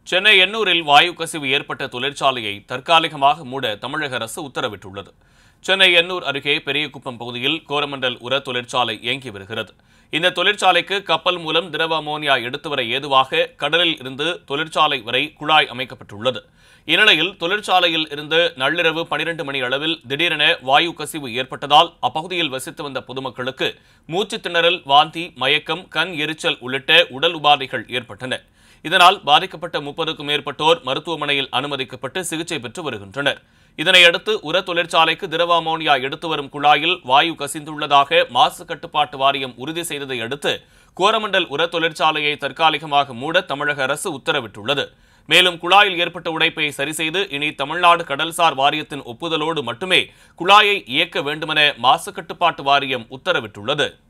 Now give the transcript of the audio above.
சென்னை எண்ணூரில் வாயு கசிவு ஏற்பட்ட தொழிற்சாலையை தற்காலிகமாக மூட தமிழக அரசு உத்தரவிட்டுள்ளது சென்னை எண்ணூர் அருகே பெரியகுப்பம் பகுதியில் கோரமண்டல் உர தொழிற்சாலை இயங்கி வருகிறது இந்த தொழிற்சாலைக்கு கப்பல் மூலம் திரவ அமோனியா எடுத்து வர ஏதுவாக கடலில் இருந்து தொழிற்சாலை வரை குழாய் அமைக்கப்பட்டுள்ளது இந்நிலையில் தொழிற்சாலையில் இருந்து நள்ளிரவு பனிரெண்டு மணி அளவில் திடீரென வாயு கசிவு ஏற்பட்டதால் அப்பகுதியில் வசித்து வந்த பொதுமக்களுக்கு மூச்சுத் திணறல் வாந்தி மயக்கம் கண் எரிச்சல் உள்ளிட்ட உடல் உபாதைகள் ஏற்பட்டன இதனால் பாதிக்கப்பட்ட முப்பதுக்கும் மேற்பட்டோர் மருத்துவமனையில் அனுமதிக்கப்பட்டு சிகிச்சை பெற்று வருகின்றனர் இதனையடுத்து உர தொழிற்சாலைக்கு திரவ அமோனியா எடுத்து வரும் குழாயில் வாயு கசிந்துள்ளதாக மாசு கட்டுப்பாட்டு வாரியம் உறுதி செய்ததை அடுத்து கோரமண்டல் உர தொழிற்சாலையை தற்காலிகமாக மூட தமிழக அரசு உத்தரவிட்டுள்ளது மேலும் குழாயில் ஏற்பட்ட உடைப்பை சரிசெய்து இனி தமிழ்நாடு கடல்சார் வாரியத்தின் ஒப்புதலோடு மட்டுமே குழாயை இயக்க வேண்டுமென மாசு கட்டுப்பாட்டு வாரியம் உத்தரவிட்டுள்ளது